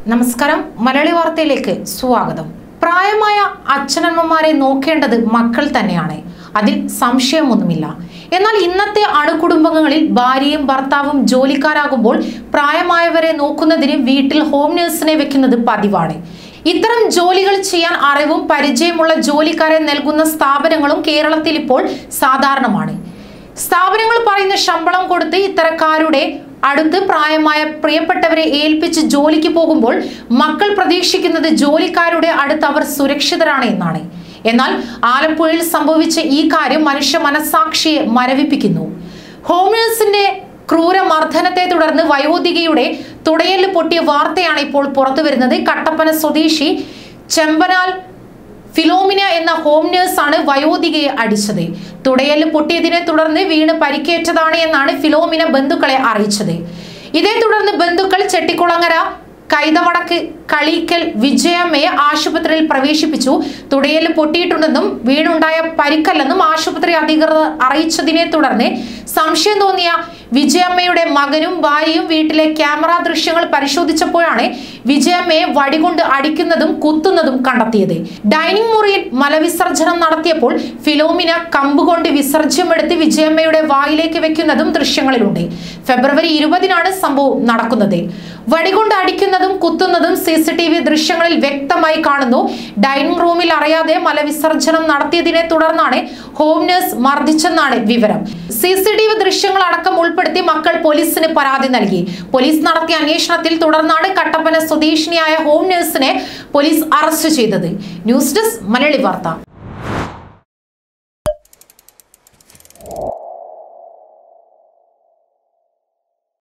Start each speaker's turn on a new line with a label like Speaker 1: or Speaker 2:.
Speaker 1: നമസ്കാരം മലയാളി വാർത്തയിലേക്ക് സ്വാഗതം പ്രായമായ അച്ഛനമ്മമാരെ നോക്കേണ്ടത് മക്കൾ തന്നെയാണ് അതിൽ സംശയമൊന്നുമില്ല എന്നാൽ ഇന്നത്തെ അണുകുടുംബങ്ങളിൽ ഭാര്യയും ഭർത്താവും ജോലിക്കാരാകുമ്പോൾ പ്രായമായവരെ നോക്കുന്നതിന് വീട്ടിൽ ഹോം നഴ്സിനെ വെക്കുന്നത് പതിവാണ് ഇത്തരം ജോലികൾ ചെയ്യാൻ അറിവും പരിചയമുള്ള ജോലിക്കാരെ നൽകുന്ന സ്ഥാപനങ്ങളും കേരളത്തിൽ ഇപ്പോൾ സാധാരണമാണ് സ്ഥാപനങ്ങൾ പറയുന്ന ശമ്പളം കൊടുത്ത് ഇത്തരക്കാരുടെ അടുത്ത് പ്രായമായ പ്രിയപ്പെട്ടവരെ ഏൽപ്പിച്ച് ജോലിക്ക് പോകുമ്പോൾ മക്കൾ പ്രതീക്ഷിക്കുന്നത് ജോലിക്കാരുടെ അടുത്ത് അവർ സുരക്ഷിതരാണ് എന്നാണ് എന്നാൽ ആലപ്പുഴയിൽ സംഭവിച്ച ഈ കാര്യം മനുഷ്യ മനസാക്ഷിയെ മരവിപ്പിക്കുന്നു ഹോം നേഴ്സിന്റെ ക്രൂരമർദ്ദനത്തെ തുടർന്ന് വയോധികയുടെ തുടയല് പൊട്ടിയ വാർത്തയാണ് ഇപ്പോൾ പുറത്തു വരുന്നത് കട്ടപ്പന സ്വദേശി ചെമ്പനാൽ ഫിലോമിന എന്ന ഹോം നേഴ്സാണ് വയോധികയെ അടിച്ചത് തുടയല് പൊട്ടിയതിനെ തുടർന്ന് വീണ് പരിക്കേറ്റതാണ് എന്നാണ് ഫിലോമിന ബന്ധുക്കളെ അറിയിച്ചത് ഇതേ തുടർന്ന് ബന്ധുക്കൾ ചെട്ടിക്കുളങ്ങര കൈതവടക്ക് കളീക്കൽ വിജയമ്മയെ ആശുപത്രിയിൽ പ്രവേശിപ്പിച്ചു തുടയല് പൊട്ടിയിട്ടുണ്ടെന്നും വീണുണ്ടായ പരിക്കല്ലെന്നും ആശുപത്രി അധികൃതർ അറിയിച്ചതിനെ തുടർന്ന് സംശയം തോന്നിയ വിജയമ്മയുടെ മകനും ഭാര്യയും വീട്ടിലെ ക്യാമറ ദൃശ്യങ്ങൾ പരിശോധിച്ചപ്പോഴാണ് വിജയമ്മയെ വടികൊണ്ട് അടിക്കുന്നതും കുത്തുന്നതും കണ്ടെത്തിയത് ഡൈനിങ് മുറിയിൽ മലവിസർജനം നടത്തിയപ്പോൾ ഫിലോമിന കമ്പുകൊണ്ട് വിസർജ്യമെടുത്ത് വിജയമ്മയുടെ വായിലേക്ക് വെക്കുന്നതും ദൃശ്യങ്ങളിലുണ്ട് ഫെബ്രുവരി ഇരുപതിനാണ് സംഭവം നടക്കുന്നത് വടികൊണ്ട് അടിക്കുന്നതും കുത്തുന്നതും സി സി ടി വി ദൃശ്യങ്ങളിൽ വ്യക്തമായി കാണുന്നു ഡൈനിങ് റൂമിൽ അറിയാതെ മലവിസർജനം നടത്തിയതിനെ തുടർന്നാണ് ഹോം നഴ്സ് മർദ്ദിച്ചെന്നാണ് വിവരം സി സി ടി വി ദൃശ്യങ്ങൾ അടക്കം ഉൾപ്പെടുത്തി മക്കൾ പോലീസിന് പരാതി നൽകി പോലീസ് നടത്തിയ അന്വേഷണത്തിൽ തുടർന്നാണ് കട്ടപ്പന സ്വദേശിനിയായ ഹോം നഴ്സിനെ പോലീസ് അറസ്റ്റ് ചെയ്തത് ന്യൂസ് ഡെസ്ക് മലയാളി വാർത്ത